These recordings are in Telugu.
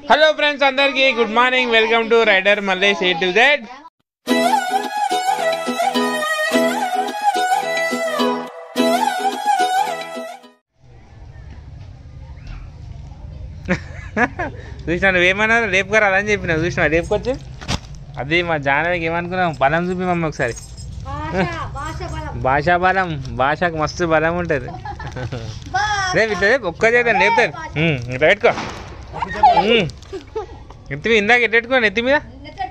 హలో ఫ్రెండ్స్ అందరికి good morning welcome to rider Mallesh A to Z చూసిన నువ్వేమన్నా రేపు రాదని చెప్పిన చూసిన రేపుకొచ్చి అది మా జానవికి ఏమనుకున్నాం బలం చూపి మమ్మీ ఒకసారి భాషా బలం భాషకు మస్తు బలం ఉంటుంది రేపు ఇట్లా రేపు ఒక్క చేద్దాం లేపుతారు ఉమ్, ఇట్లా పెట్టుకో ఉమ్. ఎత్తి మీద ఇందాక ఎట్లా పెట్టుకో నెత్తి మీద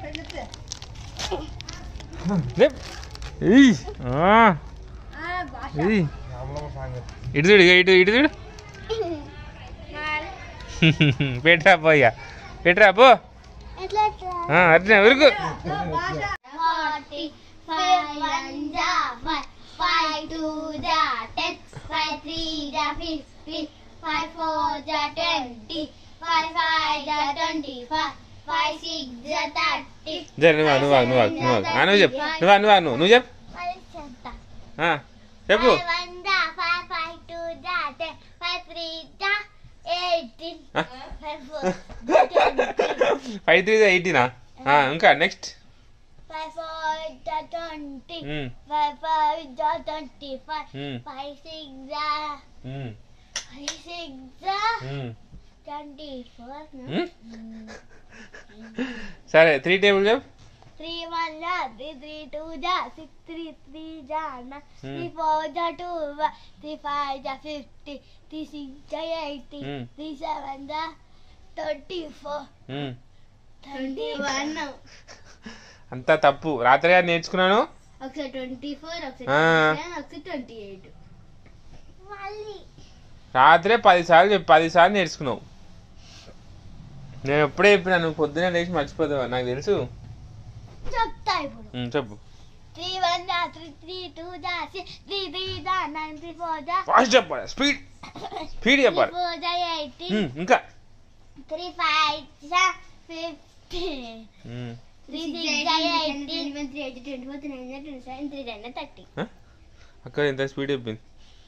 లేప్. ఈయ్. ఆ. ఈయ్. ఇటు చూడు ఇగో ఇటు ఇటు చూడు పెట్టరా పో ఇక పెట్టరా పో ఆ, అట్లనే ఉరుకు Forty, five one ja five, five two ja ten, five three ja fifty, five four ja twenty, five five ja twenty five, five six ja thirty. జర నువ్వు నువ్వు నువ్వు నువ్వు ఆ, నువ్వు చెప్పు నువ్వు నువ్వు నువ్వు నువ్వు చెప్పు ఆ, చెప్పు Five one ja five, five two ja ten, five three ja eighteen, ఆ. five four ja twenty, five three ఎయిటీనా ఇంకా next five four ja twenty, five five ja twenty five, five six ja five six ja twenty four. no? సరే త్రీ టేబుల్ చెప్పు Three one ja, three three two ja, six three three ja, nine, Hmm. three four ja two, one, three five ja fifty, three six ja eighty, Hmm. three seven ja thirty four, thirty one. అంతా తప్పు రాత్రి గారు నేర్చుకున్నాను ఒకసారి ట్వంటీ ఫోర్ ఒకసారి Ah. ఒకసారి ట్వంటీ ఎయిట్ మళ్ళీ రాత్రే పది సార్లు చెప్పి పది సార్లు నేర్చుకున్నావు నేను ఎప్పుడే చెప్పినా నువ్వు పొద్దునే లేచి మర్చిపోతావా నాకు తెలుసు చెప్తా ఇప్పుడు ఉమ్, చెప్పు త్రీ వన్ జా త్రీ త్రీ టూ జా సిక్స్ త్రీ త్రీ జా నైన్ త్రీ ఫోర్ జా ఫాస్ట్ చెప్పాలి స్పీడ్ స్పీడ్ చెప్పాలి ఫోర్ జా ఎయిటీన్ ఉమ్, ఇంకా త్రీ ఫైవ్ జా ఫిఫ్టీ ఉమ్, త్రీ సిక్స్ జా eighteen three eight twenty four three nine twenty seven three nine thirty అక్క ఎంత స్పీడ్ చెప్పింది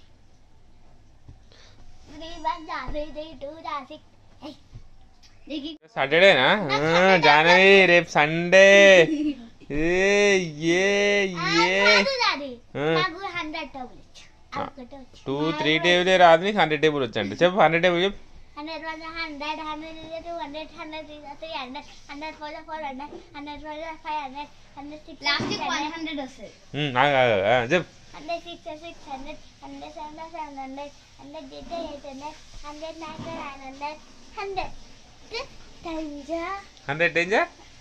త్రీ వన్ జా త్రీ త్రీ టూ జా సిక్స్ సాటర్డేనా ఆ, జానవి రేపు సండే ఏ ఏ ఏ ఆ. నాకు హండ్రెడ్ టేబుల్ ఆ. ఒకటి వచ్చి టూ త్రీ టేబుల్ రాదు నీకు హండ్రెడ్ టేబుల్ వచ్చండి చెప్పు హండ్రెడ్ టేబుల్ చెప్పు hundred one hundred hundred two hundred hundred three hundred hundred four four hundred hundred four five hundred hundred six last one hundred వస్తుంది ఉమ్, ఆగు, ఆగు, ఆగు, చెప్పు hundred six six hundred hundred seven seven hundred hundred eight eight hundred hundred nine nine hundred hundred టెంజా హండ్రెడ్ డేంజా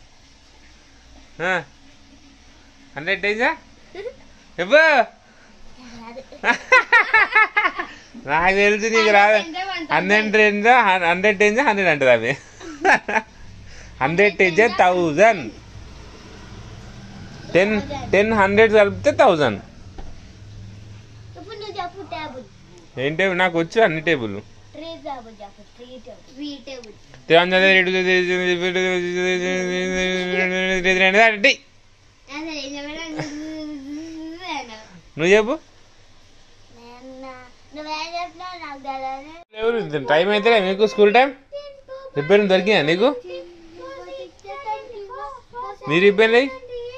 హండ్రెడ్ డేంజా చెప్పు నాకు తెలుసు నీకు రాదు హండ్రెడ్ డేంజా హండ్రెడ్ డేంజా హండ్రెడ్ అంటది అవి hundred డేంజా thousand ten ten hundred కలిపితే థౌజండ్ ఇప్పుడు నువ్వు చెప్పు టేబుల్ ఏం టేబుల్ నాకు వచ్చు అన్ని టేబుల్ త్రీ టేబుల్ చెప్పు త్రీ టేబుల్ త్రీ టేబుల్ నువ్వు చెప్పు నువ్వేం చెప్పినావు నాకు తెలియదు ఎవరు టైం అయితే మీకు స్కూల్ టైం రిపేర్ దొరికిందా నీకు నీ రిపేర్ అయ్యి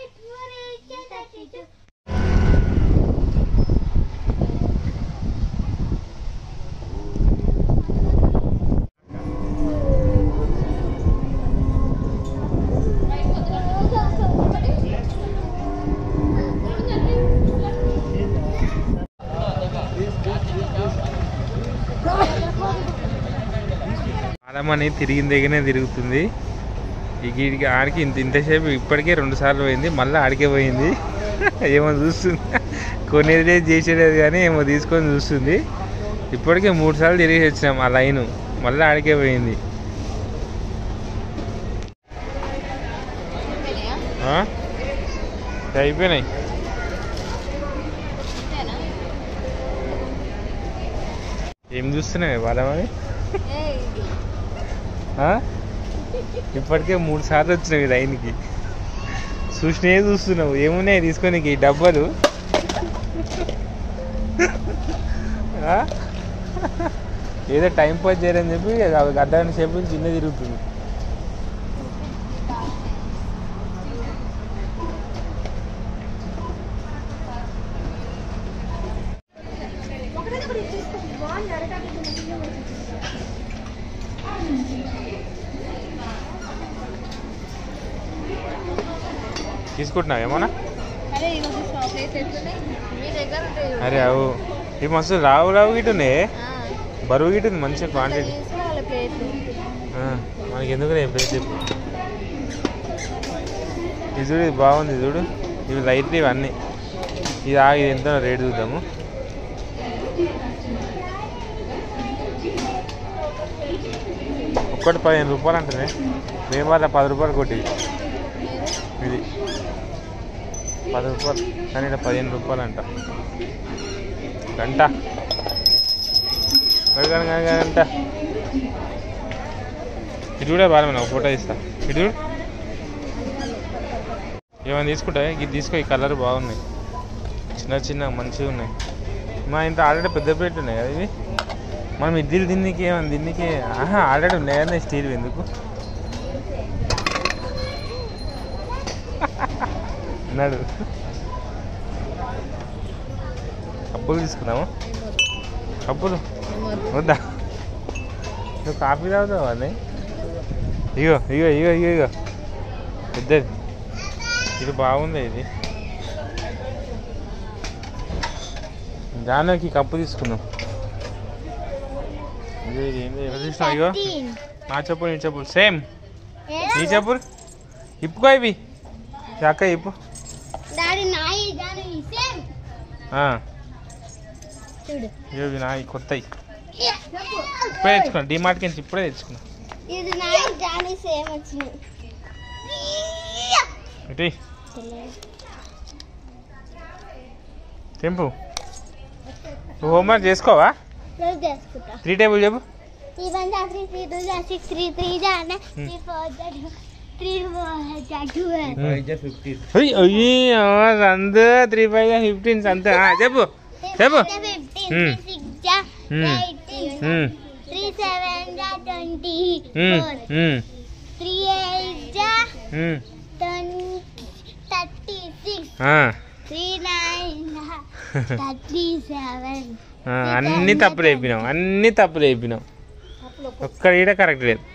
కాలమని తిరిగిన దగ్గరనే తిరుగుతుంది ఈ గీడికి ఆడికి ఇంత ఇంతసేపు ఇప్పటికే రెండు సార్లు పోయింది మళ్ళీ ఆడికే పోయింది ఏమో చూస్తుంది కొనేదే చేసేది కానీ ఏమో తీసుకొని చూస్తుంది ఇప్పటికే మూడు సార్లు తిరిగి వచ్చినాం ఆ లైను మళ్ళీ ఆడికే పోయింది ఆ? అయిపోయినాయి ఏం చూస్తున్నావు వాళ్ళమని ఆ? ఇప్పటికే మూడు సార్లు వచ్చినావు ఈ లైన్కి చూసినే చూస్తున్నావు ఏమున్నాయి తీసుకొని ఈ డబ్బాలు ఆ? ఏదో టైం పాస్ చేయరని చెప్పి అర్ధగంట సేపు నుంచి చిన్న తిరుగుతుంది తీసుకుంటున్నావు ఏమన్నా అరే ఈరోజు చాక్లెట్స్ ఎట్లున్నాయి మీ దగ్గర ఉంటాయి చూడు. అరే అవు ఇవి మస్తు రావు రావు గిట్ ఉన్నాయి ఆ, బరువు గిట్ ఉంది మంచిగా ఇట్లా క్వాంటిటీ తీసుకోవాలి ప్లేట్లు మనకి ఎందుకు రేపు ప్లేస్ చెప్పు ఇది చూడు ఇది బాగుంది ఇది చూడు ఇవి లైట్ ఇవన్నీ ఇది ఆగి ఇది ఎంత రేట్ చూద్దాము ఒక్కటి పదిహేను రూపాయలు అంటుంది మేము వాళ్ళ పది రూపాయలు కొట్టి ఇది పది రూపాయలు కానీ ఇక్కడ పదిహేను రూపాయలు అంట గంట గంట గంట గంట ఇటు కూడా బాగా ఒక ఫోటో ఇస్తా ఇటు చూడు ఏమైనా తీసుకుంటా ఇది తీసుకో ఈ కలర్ బాగున్నాయి చిన్న చిన్న మంచిగా ఉన్నాయి మా ఇంత ఆల్రెడీ పెద్ద ప్లేట్ ఉన్నాయి కదా ఇవి మనం ఇడ్లీలు తిన్నికి ఏమైనా తిన్నికి ఆహా ఆల్రెడీ ఉన్నాయి కదా స్టీల్ ఎందుకు అన్నాడు కప్పులు తీసుకుందాము కప్పులు వద్దా నువ్వు కాఫీ తాగుతావా అని ఇగో ఇగో ఇగో ఇగో ఇగో పెద్దది ఇది బాగుంది ఇది దానికి కప్పు తీసుకుందాం ఇగో ఇది ఏంది ఎవరు తీసినావు ఇగో నా చెప్పులు నీ చెప్పులు సేమ్ నీ చెప్పులు ఇప్పుకో ఇవి ఈ అక్క ఇప్పు డాడీ నాయి దాని సేమ్ ఆ, చూడు ఇగో ఇవి నా కొత్తవి ఇప్పుడే తెచ్చుకున్నా డిమార్ట్కి నుంచి ఇప్పుడే తెచ్చుకున్నా ఇది నాయి దాని సేమ్ వచ్చినాయి ఇటీ తెంపు నువ్వు హోంవర్క్ చేసుకోవా రోజు చేసుకుంటా త్రీ టేబుల్ చెప్పు త్రీ వన్ జా త్రీ త్రీ టూ జా సిక్స్ త్రీ త్రీ జా త్రీ ఫోర్ జా టూ త్రీ ఫోర్ జా టూ అయ్యి అయ్యి సంత త్రీ ఫైవ్ ఫిఫ్టీన్ సంత ఆ, చెప్పు చెప్పు ఫిఫ్టీన్ Hmm. సిక్స్ జా Hmm. Eighteen um, three seven జా twenty um, four um, three eight జా ఉమ్. థర్టీ సిక్స్ ఆ, త్రీ నైన్ థర్టీ సెవెన్ ఆ, అన్ని తప్పులు అయిపోయినావు అన్ని తప్పులు అయిపోయినావు ఒక్కడ ఈడ కరెక్ట్ లేదు